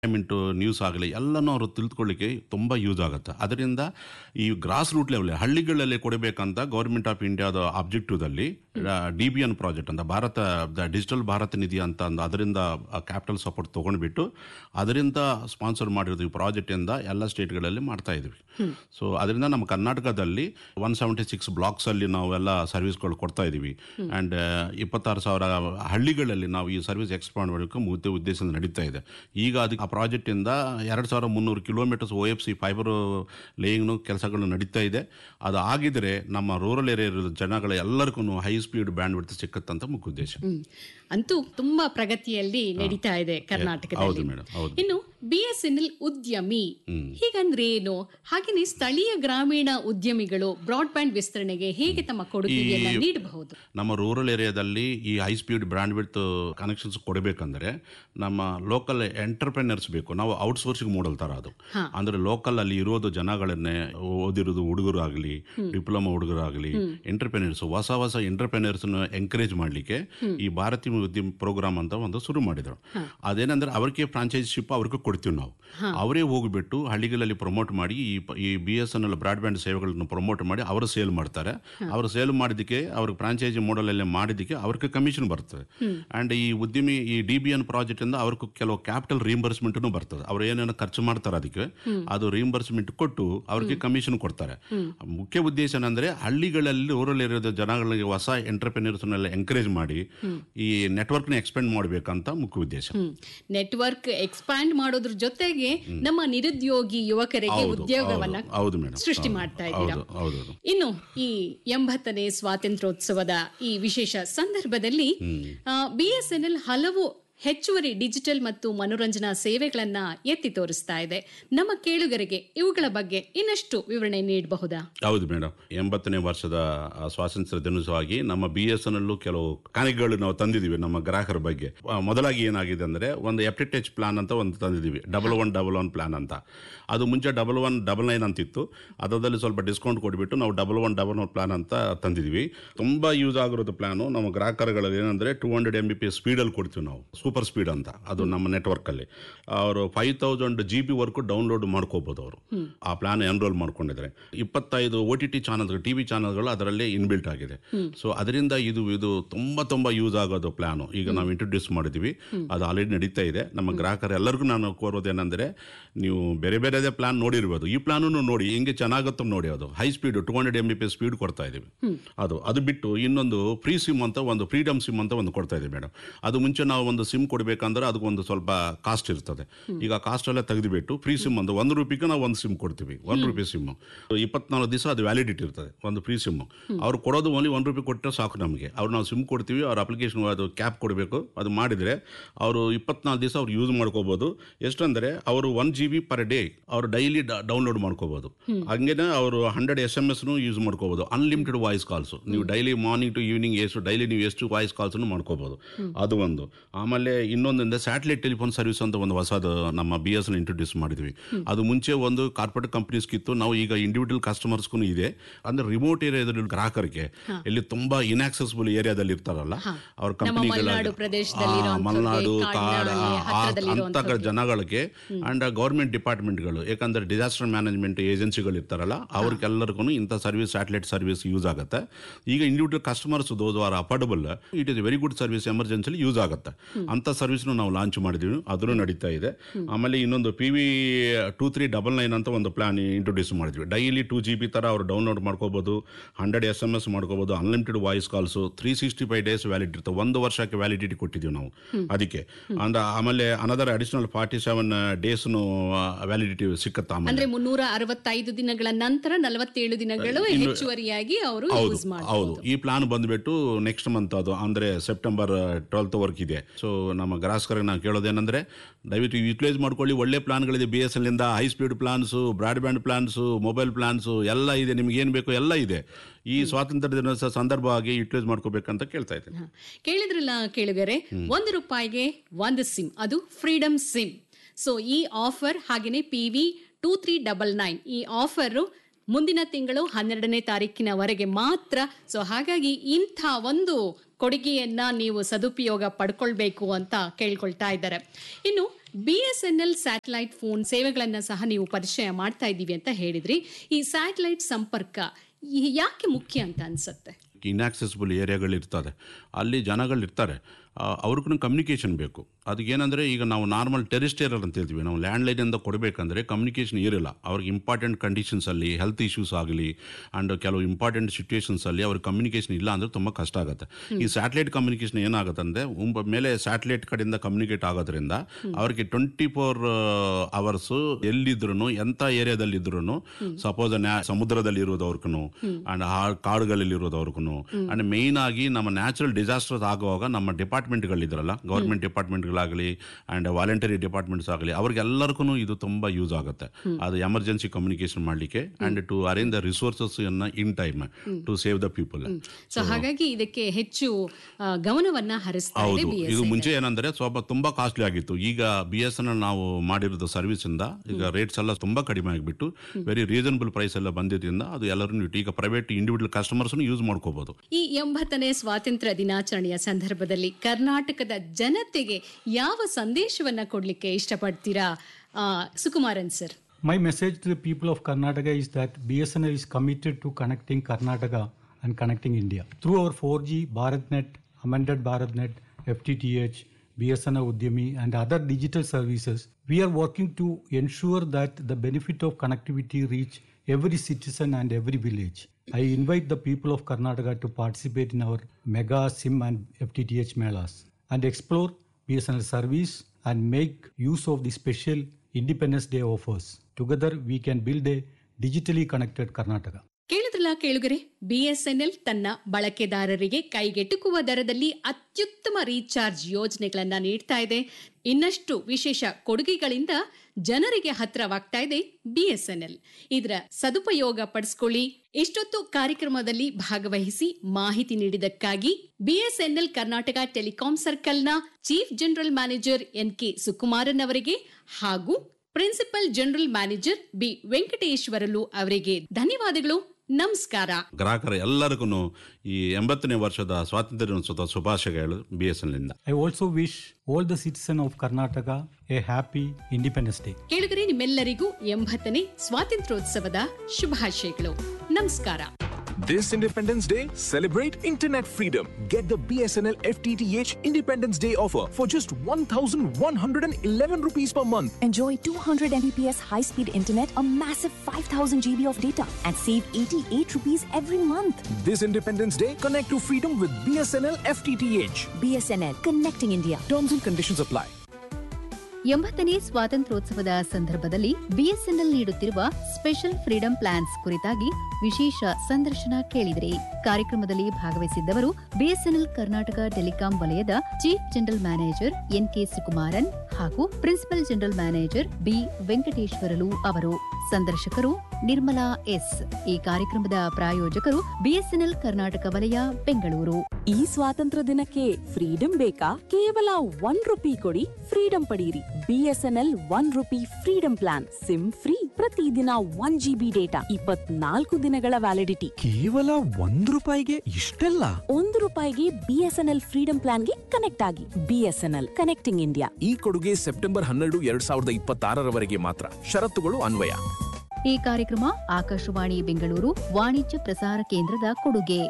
Entertainment news ಆಗಲಿ ಎಲ್ಲನೂ ಅವರು ತಿಳಿದುಕೊಳ್ಳಿಕ್ಕೆ ತುಂಬ ಯೂಸ್ ಆಗುತ್ತೆ ಅದರಿಂದ ಈ ಗ್ರಾಸ್ ರೂಟ್ ಲೆವೆಲ್ ಹಳ್ಳಿಗಳಲ್ಲಿ ಕೊಡಬೇಕಂತ ಗೌರ್ಮೆಂಟ್ ಆಫ್ ಇಂಡಿಯಾದ ಆಬ್ಜೆಕ್ಟಿವ್ದಲ್ಲಿ ಡಿ ಬಿ ಎನ್ ಪ್ರಾಜೆಕ್ಟ್ ಅಂತ ಭಾರತ ಡಿಜಿಟಲ್ ಭಾರತ ನಿಧಿ ಅಂತ ಅಂದು ಅದರಿಂದ ಕ್ಯಾಪಿಟಲ್ ಸಪೋರ್ಟ್ ತೊಗೊಂಡ್ಬಿಟ್ಟು ಅದರಿಂದ ಸ್ಪಾನ್ಸರ್ ಮಾಡಿರೋದು ಈ ಪ್ರಾಜೆಕ್ಟಿಂದ ಎಲ್ಲ ಸ್ಟೇಟ್ಗಳಲ್ಲಿ ಮಾಡ್ತಾ ಇದ್ವಿ ಸೊ ಅದರಿಂದ ನಮ್ಮ ಕರ್ನಾಟಕದಲ್ಲಿ ಒನ್ ಸೆವೆಂಟಿ ಸಿಕ್ಸ್ ಬ್ಲಾಕ್ಸಲ್ಲಿ ನಾವೆಲ್ಲ ಸರ್ವಿಸ್ಗಳು ಕೊಡ್ತಾ ಇದ್ದೀವಿ ಆ್ಯಂಡ್ ಇಪ್ಪತ್ತಾರು ಸಾವಿರ ಹಳ್ಳಿಗಳಲ್ಲಿ ನಾವು ಈ ಸರ್ವಿಸ್ ಎಕ್ಸ್ಪಾಂಡ್ ಮಾಡೋಕ್ಕೆ ಮುದ್ದೆ ಉದ್ದೇಶದಿಂದ ನಡೀತಾ ಇದೆ ಈಗ ಅದಕ್ಕೆ ಆ ಪ್ರಾಜೆಕ್ಟಿಂದ ಎರಡು ಸಾವಿರ ಮುನ್ನೂರು kilometres O F C fibre ಲೇಯಿಂಗ್ನು ಕೆಲಸಗಳು ನಡೀತಾ ಇದೆ ಅದು ಆಗಿದ್ರೆ ನಮ್ಮ ರೂರಲ್ ಏರಿಯಾ ಜನಗಳ ಎಲ್ಲರಿಗೂ ಹೈ ಸ್ಪೀಡ್ ಬ್ಯಾಂಡ್ ವಿಡ್ತ್ ಸಿಕ್ಕತ್ತಂತ ಮುಖ್ಯ ಉದ್ದೇಶ ಹ್ಮ್. ಅಂತೂ ತುಂಬಾ ಪ್ರಗತಿಯಲ್ಲಿ ನಡೀತಾ ಇದೆ ಹೌದು ಕರ್ನಾಟಕದಲ್ಲಿ ಮೇಡಮ್ ಹೌದು ಇನ್ನು ಬಿ ಎಸ್ ಎನ್ ಎಲ್ ಉದ್ಯಮಿ ಹೀಗಂದ್ರೆ ಏನು ಹಾಗೇನೆ ಸ್ಥಳೀಯ ಗ್ರಾಮೀಣ ಉದ್ಯಮಿಗಳು ಬ್ರಾಡ್ ಬ್ಯಾಂಡ್ ವಿಸ್ತರಣೆಗೆ ಹೇಗೆ ತಮ್ಮ ಕೊಡುಗೆಯನ್ನ ನೀಡಬಹುದು ನಮ್ಮ ರೂರಲ್ ಏರಿಯಾದಲ್ಲಿ ಈ high speed bandwidth connections ಕೊಡಬೇಕಂದ್ರೆ ನಮ್ಮ ಲೋಕಲ್ ಎಂಟರ್ಪ್ರೆನರ್ಸ್ ಬೇಕು ನಾವು ಔಟ್ಸೋರ್ಸಿಂಗ್ ಮಾಡಲ್ ತರ ಅದು ಅಂದ್ರೆ ಲೋಕಲ್ ಅಲ್ಲಿ ಇರೋದು ಜನಗಳನ್ನೇ ಓದಿರೋದು ಹುಡುಗರು ಆಗಲಿ ಡಿಪ್ಲೊಮಾ ಹುಡುಗರು ಆಗಲಿ ಎಂಟರ್ಪ್ರೆನರ್ಸ್ ಹೊಸ ಹೊಸ ಎಂಟರ್ಪ್ರೆನರ್ಸ್ ಎಂಕರೇಜ್ ಮಾಡಲಿಕ್ಕೆ ಈ ಭಾರತೀಯ ಉದ್ಯಮ ಪ್ರೋಗ್ರಾಮ್ ಅಂತ ಒಂದು ಶುರು ಮಾಡಿದ್ರು ಅದೇನಂದ್ರೆ ಅವ್ರಿಗೆ ಫ್ರಾಂಚೈಸಿಶಿಪ್ ಅವ್ರಿಗೆ ಕೊಡ್ತೀವಿ ನಾವು ಅವರೇ ಹೋಗ್ಬಿಟ್ಟು ಹಳ್ಳಿಗಳಲ್ಲಿ ಪ್ರಮೋಟ್ ಮಾಡಿ ಈ ಪ- ಈ B S N L broadband ಸೇವೆಗಳನ್ನು ಪ್ರಮೋಟ್ ಮಾಡಿ ಅವರು ಸೇಲ್ ಮಾಡ್ತಾರೆ ಅವರು ಸೇಲ್ ಮಾಡಿದ್ದಕ್ಕೆ ಅವ್ರಿಗೆ ಫ್ರಾಂಚೈಸಿ ಮಾಡೆಲ್ ಅಲ್ಲಿ ಮಾಡಿದ್ದಕ್ಕೆ ಅವ್ರಿಗೆ ಕಮಿಷನ್ ಬರ್ತದೆ ಅಂಡ್ ಈ ಉದ್ಯಮಿ ಈ ಡಿ ಬಿ ಎನ್ ಪ್ರಾಜೆಕ್ಟ್ ಇಂದ ಅವ್ರಿಗೆ ಕೆಲವು ಕ್ಯಾಪಿಟಲ್ ರಿಯಂಬರ್ಸ್ಮೆಂಟ್ ಬರ್ತದೆ ಅವ್ರು ಏನೇನು ಖರ್ಚು ಮಾಡ್ತಾರೆ ಅದಕ್ಕೆ ಅದು ರಿಯಂಬರ್ಸ್ಮೆಂಟ್ ಕೊಟ್ಟು ಅವ್ರಿಗೆ ಕಮಿಷನ್ ಕೊಡ್ತಾರೆ ಮುಖ್ಯ ಉದ್ದೇಶ ಏನಂದ್ರೆ ಹಳ್ಳಿಗಳಲ್ಲಿ ರೂರಲ್ ಏರಿಯಾದ ಜನಗಳಿಗೆ ಹೊಸ ಎಂಟರ್ಪ್ರಿನರ್ಸ್ ಎಂಕರೇಜ್ ಮಾಡಿ ಈ ನೆಟ್ವರ್ಕ್ ನ ಎಕ್ಸ್ಪೆಂಡ್ ಮಾಡಬೇಕಂತ ಮುಖ್ಯ ಉದ್ದೇಶ ನೆಟ್ವರ್ಕ್ ಎಕ್ಸ್ಪ್ಯಾಂಡ್ ಮಾಡೋದ್ರ ಜೊತೆಗೆ ನಮ್ಮ ನಿರುದ್ಯೋಗಿ ಯುವಕರಿಗೆ ಉದ್ಯೋಗವನ್ನ ಹೌದು, ಹೌದು ಮೇಡಮ್ ಸೃಷ್ಟಿ ಮಾಡ್ತಾ ಇದ್ದೀರಾ ಹೌದು ಹೌದು ಇನ್ನು ಈ ಎಂಬತ್ತನೇ ಸ್ವಾತಂತ್ರ್ಯೋತ್ಸವದ ಈ ವಿಶೇಷ ಸಂದರ್ಭದಲ್ಲಿ ಬಿಎಸ್ಎನ್ಎಲ್ ಹಲವು ಹೆಚ್ಚುವರಿ ಡಿಜಿಟಲ್ ಮತ್ತು ಮನೋರಂಜನಾ ಸೇವೆಗಳನ್ನ ಎತ್ತಿ ತೋರಿಸ್ತಾ ಇದೆ ನಮ್ಮ ಕೇಳುಗರಿಗೆ ಇವುಗಳ ಬಗ್ಗೆ ಇನ್ನಷ್ಟು ವಿವರಣೆ ನೀಡಬಹುದಾ ಹೌದು ಮೇಡಮ್ ಎಂಬತ್ತನೇ ವರ್ಷದ ಆ, ಸ್ವಾತಂತ್ರ್ಯ ದಿನೋತ್ಸವವಾಗಿ ನಮ್ಮ ಬಿ ಎಸ್ ಎನ್ ಅಲ್ಲೂ ಕೆಲವು ಕಾಣಿಕೆಗಳು ನಾವು ತಂದಿದ್ದೀವಿ ನಮ್ಮ ಗ್ರಾಹಕರ ಬಗ್ಗೆ ಆ, ಮೊದಲಾಗಿ ಏನಾಗಿದೆ ಅಂದ್ರೆ ಒಂದು ಎಪ್ಟಿಟೆಚ್ ಪ್ಲಾನ್ ಅಂತ ಒಂದು ತಂದಿದ್ದೀವಿ double one double one plan ಅಂತ ಅದು ಮುಂಚೆ ಡಬಲ್ ಒನ್ ಡಬಲ್ ನೈನ್ ಅಂತಿತ್ತು ಅದರಲ್ಲಿ ಸ್ವಲ್ಪ ಡಿಸ್ಕೌಂಟ್ ಕೊಟ್ಬಿಟ್ಟು ನಾವು double one double one plan ಅಂತ ತಂದಿದ್ದೀವಿ ತುಂಬಾ ಯೂಸ್ ಆಗಿರೋದು ಪ್ಲಾನು ನಮ್ಮ ಗ್ರಾಹಕರುಗಳಲ್ಲಿ ಏನಂದ್ರೆ two hundred M B P ಸ್ಪೀಡಲ್ಲಿ ಕೊಡ್ತೀವಿ ನಾವು ಸೂಪರ್ ಸ್ಪೀಡ್ ಅಂತ ಅದು ನಮ್ಮ ನೆಟ್ವರ್ಕಲ್ಲಿ ಅವರು five thousand G B work download ಮಾಡ್ಕೋಬಹುದು ಅವರು ಆ ಪ್ಲಾನ್ ಎನ್ರೋಲ್ ಮಾಡ್ಕೊಂಡಿದ್ದಾರೆ ಇಪ್ಪತ್ತೈದು ಒ ಟಿ ಟಿ ಚಾನಲ್ಗಳು ಟಿವಿ ಚಾನಲ್ಗಳು ಅದರಲ್ಲಿ ಇನ್ಬಿಲ್ಟ್ ಆಗಿದೆ ಸೊ ಅದರಿಂದ ಇದು ಇದು ತುಂಬಾ ತುಂಬಾ ಯೂಸ್ ಆಗೋದು ಪ್ಲಾನು ಈಗ ನಾವು ಇಂಟ್ರೊಡ್ಯೂಸ್ ಮಾಡಿದ್ವಿ ಅದು ಆಲ್ರೆಡಿ ನಡೀತಾ ಇದೆ ನಮ್ಮ ಗ್ರಾಹಕರು ಎಲ್ಲರಿಗೂ ನಾನು ಕೋರೋದೇನೆಂದ್ರೆ ನೀವು ಬೇರೆ ಬೇರೆದೇ ಪ್ಲಾನ್ ನೋಡಿರ್ಬೋದು ಈ ಪ್ಲಾನು ನೋಡಿ ಹೆಂಗೆ ಚೆನ್ನಾಗುತ್ತೋ ನೋಡಿ ಅದು high speed two hundred M B P speed ಕೊಡ್ತಾ ಇದೀವಿ ಅದು ಅದು ಬಿಟ್ಟು ಇನ್ನೊಂದು ಫ್ರೀ ಸಿಮ್ ಅಂತ ಒಂದು ಫ್ರೀಡಮ್ ಸಿಮ್ ಅಂತ ಒಂದು ಕೊಡ್ತಾ ಇದೆ ಮೇಡಮ್ ಅದು ಮುಂಚೆ ನಾವು ಒಂದು ಸಿಮ್ ಕೊಡಬೇಕಂದ್ರೆ ಅದಕ್ಕೊಂದು ಸ್ವಲ್ಪ ಕಾಸ್ಟ್ ಇರ್ತದೆ ಈಗ ಕಾಸ್ಟ್ ಎಲ್ಲ ತೆಗೆದುಬಿಟ್ಟು ಫ್ರೀ ಸಿಮ್ ಅಂತ ಒಂದು ರೂಪಿಗೆ ನಾವು ಒಂದು ಸಿಮ್ ಕೊಡ್ತೀವಿ ಒಂದು ರೂಪಾಯಿ ಸಿಮ್ ಇಪ್ಪತ್ನಾಲ್ಕು ದಿವಸ ಅದು ವ್ಯಾಲಿಡಿಟಿ ಇರ್ತದೆ ಒಂದು ಫ್ರೀ ಸಿಮ್ ಅವ್ರು ಕೊಡೋದು ಓನ್ಲಿ ಒಂದು ರೂಪಾಯಿ ಕೊಟ್ಟರೆ ಸಾಕು ನಮಗೆ ಅವ್ರು ನಾವು ಸಿಮ್ ಕೊಡ್ತೀವಿ ಅವ್ರ ಅಪ್ಲಿಕೇಶನ್ ಅದು ಕ್ಯಾಪ್ ಕೊಡಬೇಕು ಅದು ಮಾಡಿದರೆ ಅವರು ಇಪ್ಪತ್ನಾಲ್ಕು ದಿವಸ ಅವ್ರು ಯೂಸ್ ಮಾಡ್ಕೋಬಹುದು ಎಷ್ಟಂದ್ರೆ ಅವರು one G B per day ಅವರು ಡೈಲಿ ಡೌನ್ಲೋಡ್ ಮಾಡ್ಕೋಬಹುದು ಹಂಗೇನೆ ಅವರು ಹಂಡ್ರೆಡ್ ಎಸ್ ಎಮ್ ಎಸ್ನು ಯೂಸ್ ಮಾಡ್ಕೋಬಹುದು ಅನ್ಲಿಮಿಟೆಡ್ ವಾಯ್ಸ್ ಕಾಲ್ಸ್ ನೀವು ಡೈಲಿ ಮಾರ್ನಿಂಗ್ ಟು ಈವ್ನಿಂಗ್ ಎಷ್ಟು ಡೈಲಿ ನೀವು ಎಷ್ಟು ವಾಯ್ಸ್ ಕಾಲ್ಸ್ನು ಮಾಡ್ಕೋಬಹುದು ಅದು ಒಂದು ಆಮೇಲೆ ಇನ್ನೊಂದಿಂದ ಸ್ಯಾಟಲೈಟ್ ಟೆಲಿಫೋನ್ ಸರ್ವಿಸ್ ಅಂತ ಒಂದು ಹೊಸದು ನಮ್ಮ ಬಿ ಎಸ್ ಇಂಟ್ರೊಡ್ಯೂಸ್ ಮಾಡಿದ್ವಿ ಅದು ಮುಂಚೆ ಒಂದು ಕಾರ್ಪೊರೇಟ್ ಕಂಪನೀಸ್ಗಿತ್ತು ನಾವು ಈಗ ಇಂಡಿವಿಜುವಲ್ ಕಸ್ಟಮರ್ಸ್ಗೂ ಇದೆ ಅಂದ್ರೆ ರಿಮೋಟ್ ಏರಿಯಾದಲ್ಲಿ ಗ್ರಾಹಕರಿಗೆ ಇಲ್ಲಿ ತುಂಬಾ ಇನ್ಆಕ್ಸೆಸಿಬಲ್ ಏರಿಯಾದಲ್ಲಿ ಇರ್ತಾರಲ್ಲ ಅವ್ರ ಮಲೆನಾಡು ಪ್ರದೇಶದಲ್ಲಿ ಇರುವಂಥವ್ರಿಗೆ, ಮಲೆನಾಡು ಕಾಡ ಕಾಡಿನಲ್ಲಿ, ಹತ್ರದಲ್ಲಿ ಅಂತ ಜನಗಳಿಗೆ ಅಂಡ್ ಗೌರ್ಮೆಂಟ್ ಡಿಪಾರ್ಟ್ಮೆಂಟ್ಗಳು ಯಾಕಂದ್ರೆ ಡಿಸಾಸ್ಟರ್ ಮ್ಯಾನೇಜ್ಮೆಂಟ್ ಏಜೆನ್ಸಿಗಳು ಇರ್ತಾರಲ್ಲ ಅವ್ರಿಗೆಲ್ಲರಿಗೂ ಇಂಥ ಸರ್ವಿಸ್ ಸ್ಯಾಟಲೈಟ್ ಸರ್ವಿಸ್ ಯೂಸ್ ಆಗುತ್ತೆ ಈಗ individual customers those are affordable it is very good service ಎಮರ್ಜೆನ್ಸಿಲಿ ಯೂಸ್ ಆಗುತ್ತೆ ಅಂತ ಸರ್ವಿಸ್ನು ನಾವು ಲಾಂಚ್ ಮಾಡಿದ್ವಿ ಅದನ್ನು ನಡೀತಾ ಇದೆ ಆಮೇಲೆ ಇನ್ನೊಂದು P V two three double nine ಅಂತ ಒಂದು ಪ್ಲಾನ್ ಇಂಟ್ರೊಡ್ಯೂಸ್ ಮಾಡಿದ್ವಿ ಡೈಲಿ ಟೂ ಜಿ ಬಿ ಥರ ಅವ್ರು ಡೌನ್ಲೋಡ್ ಮಾಡ್ಕೋಬೋದು ಹಂಡ್ರೆಡ್ ಎಸ್ ಎಮ್ ಎಸ್ ಮಾಡ್ಕೋಬೋದು unlimited voice calls three sixty five days valid ಇರ್ತದೆ ಒಂದು ವರ್ಷಕ್ಕೆ ವ್ಯಾಲಿಡಿಟಿ ಕೊಟ್ಟಿದ್ದೀವಿ ನಾವು ಅದಕ್ಕೆ ಅಂದ ಆಮೇಲೆ ಅನದರ್ ಅಡಿಷನಲ್ ಫಾರ್ಟಿ ಸೆವೆನ್ ಡೇಸ್ನು ವ್ಯಾಲಿಡಿಟಿ ಸಿಕ್ಕತ್ತೆ ಆಮೇಲೆ ಅಂದ್ರೆ ಮುನ್ನೂರ ಅರವತ್ತೈದು ದಿನಗಳ ನಂತರ ನಲವತ್ತೇಳು ದಿನಗಳು ಹೆಚ್ಚುವರಿಯಾಗಿ ಅವರು ಹೌದು ಯೂಸ್ ಮಾಡಿ ಹೌದು ಈ ಪ್ಲಾನ್ ಬಂದ್ಬಿಟ್ಟು ನೆಕ್ಸ್ಟ್ ಮಂತ್ ಅದು ಅಂದ್ರೆ ಸೆಪ್ಟೆಂಬರ್ ಟ್ವೆಲ್ತ್ ವರ್ಕ್ ಇದೆ ಸೊ ನಮ್ಮ ಗ್ರಾಹಕರಿಗೆ ನಾವು ಕೇಳೋದೇನಂದ್ರೆ ದಯವಿಟ್ಟು ಯೂಟಿಲೈಸ್ ಮಾಡ್ಕೊಳ್ಳಿ ಒಳ್ಳೆ ಪ್ಲಾನ್ಗಳಿದೆ ಬಿ ಎಸ್ ಎಲ್ ಇಂದ high speed plans broadband plans mobile plans ಎಲ್ಲ ಇದೆ ನಿಮ್ಗೆ ಏನು ಬೇಕು ಎಲ್ಲ ಇದೆ ಈ ಸ್ವಾತಂತ್ರ್ಯ ದಿನೋತ್ಸವ ಸಂದರ್ಭವಾಗಿ ಯೂಟಿಲೈಸ್ ಮಾಡ್ಕೋಬೇಕಂತ ಕೇಳ್ತಾ ಇದ್ದೀನಿ ಹ. ಕೇಳಿದ್ರಲ್ಲ ಕೇಳಿದರೆ ಒಂದು ರೂಪಾಯಿಗೆ ಒಂದು ಸಿಮ್ ಅದು ಫ್ರೀಡಮ್ ಸಿಮ್ ಸೊ ಈ ಆಫರ್ ಹಾಗೇನೆ P V two three double nine ಈ ಆಫರ್ ಮುಂದಿನ ತಿಂಗಳು ಹನ್ನೆರಡನೇ ತಾರೀಕಿನವರೆಗೆ ಮಾತ್ರ ಸೊ ಹಾಗಾಗಿ ಇಂಥ ಒಂದು ಕೊಡುಗೆಯನ್ನ ನೀವು ಸದುಪಯೋಗ ಪಡ್ಕೊಳ್ಬೇಕು ಅಂತ ಕೇಳ್ಕೊಳ್ತಾ ಇದ್ದಾರೆ ಇನ್ನು B S N L satellite phone ಸೇವೆಗಳನ್ನ ಸಹ ನೀವು ಪರಿಚಯ ಮಾಡ್ತಾ ಇದ್ದೀವಿ ಅಂತ ಹೇಳಿದ್ರಿ ಈ ಸ್ಯಾಟಲೈಟ್ ಸಂಪರ್ಕ ಈ- ಯಾಕೆ ಮುಖ್ಯ ಅಂತ ಅನ್ಸುತ್ತೆ ಇನ್ಯಾಕ್ಸೆಸಿಬಲ್ ಏರಿಯಾಗಳಿರ್ತದೆ ಅಲ್ಲಿ ಜನಗಳಿರ್ತಾರೆ ಅವ್ರಿಗೂ ಕಮ್ಯುನಿಕೇಷನ್ ಬೇಕು ಅದಕ್ಕೇನೆಂದರೆ ಈಗ ನಾವು ನಾರ್ಮಲ್ ಟೆರಿಸ್ಟೇರಲ್ ಅಂತ ಹೇಳ್ತೀವಿ ನಾವು ಲ್ಯಾಂಡ್ಲೈನಿಂದ ಕೊಡಬೇಕಂದ್ರೆ ಕಮ್ಯುನಿಕೇಷನ್ ಇರಲ್ಲ ಅವ್ರಿಗೆ ಇಂಪಾರ್ಟೆಂಟ್ ಕಂಡೀಷನ್ಸಲ್ಲಿ ಹೆಲ್ತ್ ಇಶ್ಯೂಸ್ ಆಗಲಿ ಆ್ಯಂಡ್ ಕೆಲವು ಇಂಪಾರ್ಟೆಂಟ್ ಸಿಚುವೇಷನ್ಸಲ್ಲಿ ಅವ್ರಿಗೆ ಕಮ್ಯುನಿಕೇಷನ್ ಇಲ್ಲ ಅಂದರೆ ತುಂಬ ಕಷ್ಟ ಆಗುತ್ತೆ ಈ ಸ್ಯಾಟಲೈಟ್ ಕಮ್ಯುನಿಕೇಷನ್ ಏನಾಗುತ್ತೆ ಅಂದರೆ ಉಂಬ ಮೇಲೆ ಸ್ಯಾಟಲೈಟ್ ಕಡೆಯಿಂದ ಕಮ್ಯುನಿಕೇಟ್ ಆಗೋದ್ರಿಂದ ಅವ್ರಿಗೆ ಟ್ವೆಂಟಿ ಫೋರ್ ಅವರ್ಸು ಎಲ್ಲಿದ್ರು ಎಂಥ ಏರಿಯಾದಲ್ಲಿದ್ರು ಸಪೋಸ್ ಸಮುದ್ರದಲ್ಲಿ ಇರೋದವ್ರಿಗೂ ಅಂಡ್ ಕಾಡುಗಳಲ್ಲಿ ಇರೋದವ್ರಿಗೂ ಅಂಡ್ ಮೇಯ್ನ್ ಆಗಿ ನಮ್ಮ ನ್ಯಾಚುರಲ್ ಡಿಸಾಸ್ಟರ್ಸ್ ಆಗುವಾಗ ನಮ್ಮ ಡಿಪಾರ್ಟ್ಮೆಂಟ್ಗಳಿದ್ರಲ್ಲ ಗೌರ್ಮೆಂಟ್ ಡಿಪಾರ್ಟ್ಮೆಂಟ್ಗಳಾಗಲಿ ಅಂಡ್ ವಾಲಂಟರಿ ಡಿಪಾರ್ಟ್ಮೆಂಟ್ಸ್ ಆಗಲಿ ಅವ್ರಿಗೆಲ್ಲರಿಗೂ ಇದು ತುಂಬ ಯೂಸ್ ಆಗುತ್ತೆ ಅದು ಎಮರ್ಜೆನ್ಸಿ ಕಮ್ಯುನಿಕೇಶನ್ ಮಾಡಲಿಕ್ಕೆ and to arrange the resources in time to save the people so ಹಾಗಾಗಿ ಇದಕ್ಕೆ ಹೆಚ್ಚು ಆ, ಗಮನವನ್ನ ಹರಿಸ್ತಾ ಇದೆ ಹೌದು ಬಿ ಇದು ಮುಂಚೆ ಏನಂದ್ರೆ ಸ್ವಲ್ಪ ತುಂಬಾ ಕಾಸ್ಟ್ಲಿ ಆಗಿತ್ತು ಈಗ ಬಿ ಎಸ್ ಎನ್ ಎಲ್ ನಾವು ಮಾಡಿರೋದು ಸರ್ವಿಸ್ ಇಂದ ಈಗ ರೇಟ್ಸ್ ಎಲ್ಲ ತುಂಬಾ ಕಡಿಮೆ ಆಗಿಬಿಟ್ಟು ವೆರಿ ರೀಸನಬಲ್ ಪ್ರೈಸ್ ಎಲ್ಲ ಬಂದಿದ್ದರಿಂದ ಅದು ಎಲ್ಲರೂ ಈಗ ಪ್ರೈವೇಟ್ ಇಂಡಿವಿಜುವಲ್ ಕಸ್ಟಮರ್ಸ್ ಯೂಸ್ ಮಾಡ್ಕೋಬಹುದು ಈ ಎಂಬತ್ತನೇ ಸ್ವಾತಂತ್ರ್ಯ ದಿನಾಚರಣೆಯ ಸಂದರ್ಭದಲ್ಲಿ ಕರ್ನಾಟಕದ ಜನತೆಗೆ ಯಾವ ಸಂದೇಶವನ್ನ ಕೊಡ್ಲಿಕ್ಕೆ ಇಷ್ಟಪಡ್ತೀರಾ ಆ, Sukumaran sir My message to the people of Karnataka is that BSNL is committed to connecting Karnataka and connecting India. Through our 4G, BharatNet, amended BharatNet, FTTH, BSNL Udyami, and other digital services, we are working to ensure that the benefit of connectivity reach every citizen and every village. I invite the people of Karnataka to participate in our mega SIM and FTTH melas and explore BSNL service and make use of the special Independence Day offers. Together, we can build a digitally connected Karnataka. ಕೇಳಿದ್ರಲ್ಲ ಕೇಳುಗರೆ BSNL ತನ್ನ ಬಳಕೆದಾರರಿಗೆ ಕೈಗೆಟುಕುವ ದರದಲ್ಲಿ ಅತ್ಯುತ್ತಮ recharge ಯೋಜನೆಗಳನ್ನ ನೀಡ್ತಾ ಇದೆ ಇನ್ನಷ್ಟು ವಿಶೇಷ ಕೊಡುಗೆಗಳಿಂದ ಜನರಿಗೆ ಹತ್ರವಾಗ್ತಾ ಇದೆ ಬಿಎಸ್ಎನ್ಎಲ್ ಇದರ ಸದುಪಯೋಗ ಪಡಿಸ್ಕೊಳ್ಳಿ ಇಷ್ಟೊತ್ತು ಕಾರ್ಯಕ್ರಮದಲ್ಲಿ ಭಾಗವಹಿಸಿ ಮಾಹಿತಿ ನೀಡಿದಕ್ಕಾಗಿ ಬಿಎಸ್ಎನ್ಎಲ್ ಕರ್ನಾಟಕ ಟೆಲಿಕಾಂ ಸರ್ಕಲ್ನ chief general manager N K Sukumaran ಅವರಿಗೆ ಹಾಗೂ principal general manager B Venkateswarlu ಅವರಿಗೆ ಧನ್ಯವಾದಗಳು ನಮಸ್ಕಾರ ಗ್ರಾಹಕರ ಎಲ್ಲರಿಗೂ ಈ ಎಂಬತ್ತನೇ ವರ್ಷದ ಸ್ವಾತಂತ್ರ್ಯ ದಿನೋತ್ಸವದ ಶುಭಾಶಯಗಳು ಬಿ ಎಸ್ ಎನ್ ಇಂದ I also wish all the citizens of Karnataka a happy Independence Day. ಕೇಳಿದರೆ ನಿಮ್ಮೆಲ್ಲರಿಗೂ ಎಂಬತ್ತನೇ ಸ್ವಾತಂತ್ರ್ಯೋತ್ಸವದ ಶುಭಾಶಯಗಳು ನಮಸ್ಕಾರ This Independence Day, celebrate internet freedom. Get the BSNL FTTH Independence Day offer for just 1111 rupees per month. Enjoy 200 Mbps high-speed internet, a massive 5000 GB of data, and save 88 rupees every month. This Independence Day, connect to freedom with BSNL FTTH. BSNL, connecting India. Terms and conditions apply. ಎಂಬತ್ತನೇ ಸ್ವಾತಂತ್ರ್ಯೋತ್ಸವದ ಸಂದರ್ಭದಲ್ಲಿ BSNL ನೀಡುತ್ತಿರುವ special freedom plants ಕುರಿತಾಗಿ ವಿಶೇಷ ಸಂದರ್ಶನ ಕೇಳಿದರೆ ಕಾರ್ಯಕ್ರಮದಲ್ಲಿ ಭಾಗವಹಿಸಿದ್ದವರು BSNL Karnataka telecom ವಲಯದ chief general manager N K Sukumaran ಹಾಗೂ principal general manager B Venkateswarlu ಅವರು ಸಂದರ್ಶಕರು ನಿರ್ಮಲಾ ಎಸ್ ಈ ಕಾರ್ಯಕ್ರಮದ ಪ್ರಾಯೋಜಕರು ಬಿಎಸ್ಎನ್ಎಲ್ ಕರ್ನಾಟಕ ವಲಯ ಬೆಂಗಳೂರು ಈ ಸ್ವಾತಂತ್ರ್ಯ ದಿನಕ್ಕೆ ಫ್ರೀಡಂ ಬೇಕಾ ಕೇವಲ ಒನ್ ರುಪಿ ಕೊಡಿ ಫ್ರೀಡಂ ಪಡೆಯಿರಿ BSNL one rupee freedom plan SIM free ಪ್ರತಿದಿನ ಒನ್ ಜಿಬಿ ಡೇಟಾ ಇಪ್ಪತ್ನಾಲ್ಕು ದಿನಗಳ ವ್ಯಾಲಿಡಿಟಿ ಕೇವಲ ಒಂದ್ ರೂಪಾಯಿಗೆ ಇಷ್ಟೆಲ್ಲ ಒಂದು ರೂಪಾಯಿಗೆ ಬಿಎಸ್ಎನ್ಎಲ್ ಫ್ರೀಡಂ ಪ್ಲಾನ್ಗೆ ಕನೆಕ್ಟ್ ಆಗಿ ಬಿಎಸ್ಎನ್ಎಲ್ ಕನೆಕ್ಟಿಂಗ್ ಇಂಡಿಯಾ ಈ ಕೊಡುಗೆ ಸೆಪ್ಟೆಂಬರ್ ಹನ್ನೆರಡು ಎರಡ್ ಸಾವಿರದ ಇಪ್ಪತ್ತಾರರವರೆಗೆ ಮಾತ್ರ ಷರತ್ತುಗಳು ಅನ್ವಯ ಈ ಕಾರ್ಯಕ್ರಮ ಆಕಾಶವಾಣಿ ಬೆಂಗಳೂರು ವಾಣಿಜ್ಯ ಪ್ರಸಾರ ಕೇಂದ್ರದ ಕೊಡುಗೆ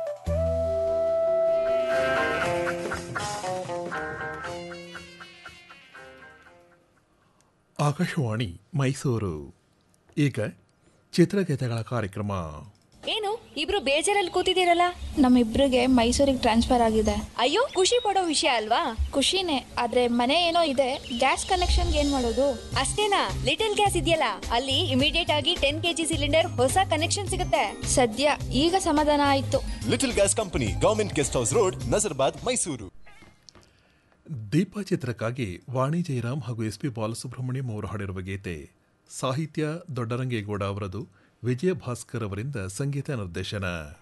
ಆಕಾಶವಾಣಿ ಮೈಸೂರು ಈಗ ಚಿತ್ರಗೀತೆಗಳ ಕಾರ್ಯಕ್ರಮ ಏನು ಇಬ್ರು ಬೇಜಾರಲ್ಲಿ ಕೂತಿದ್ದೀರಲ್ಲ ನಮ್ಮಿಬ್ರಿಗೆ ಮೈಸೂರಿಗೆ ಟ್ರಾನ್ಸ್ಫರ್ ಆಗಿದೆ ಅಯ್ಯೋ ಖುಷಿ ಪಡೋ ವಿಷಯ ಅಲ್ವಾ ಖುಷಿನೇ ಆದ್ರೆ ಮನೆ ಏನೋ ಇದೆ ಗ್ಯಾಸ್ ಕನೆಕ್ಷನ್ ಏನ್ ಮಾಡೋದು ಅಷ್ಟೇನಾ ಲಿಟಲ್ ಗ್ಯಾಸ್ ಇದೆಯಲ್ಲ ಅಲ್ಲಿ ಇಮಿಡಿಯೇಟ್ ಆಗಿ ಟೆನ್ ಕೆಜಿ ಸಿಲಿಂಡರ್ ಹೊಸ ಕನೆಕ್ಷನ್ ಸಿಗುತ್ತೆ ಸದ್ಯ ಈಗ ಸಮಾಧಾನ ಆಯ್ತು little gas company government guest house road Nazarbad Mysuru Deepa ಚಿತ್ರಕ್ಕಾಗಿ ವಾಣಿ ಜಯರಾಮ್ ಹಾಗೂ ಎಸ್ ಪಿ ಬಾಲಸುಬ್ರಹ್ಮಣ್ಯಂ ಅವರು ಹಾಡಿರುವ ಗೀತೆ ಸಾಹಿತ್ಯ ದೊಡ್ಡರಂಗೇಗೌಡ ಅವರದು ವಿಜಯ ಭಾಸ್ಕರ್ ಅವರಿಂದ ಸಂಗೀತ ನಿರ್ದೇಶನ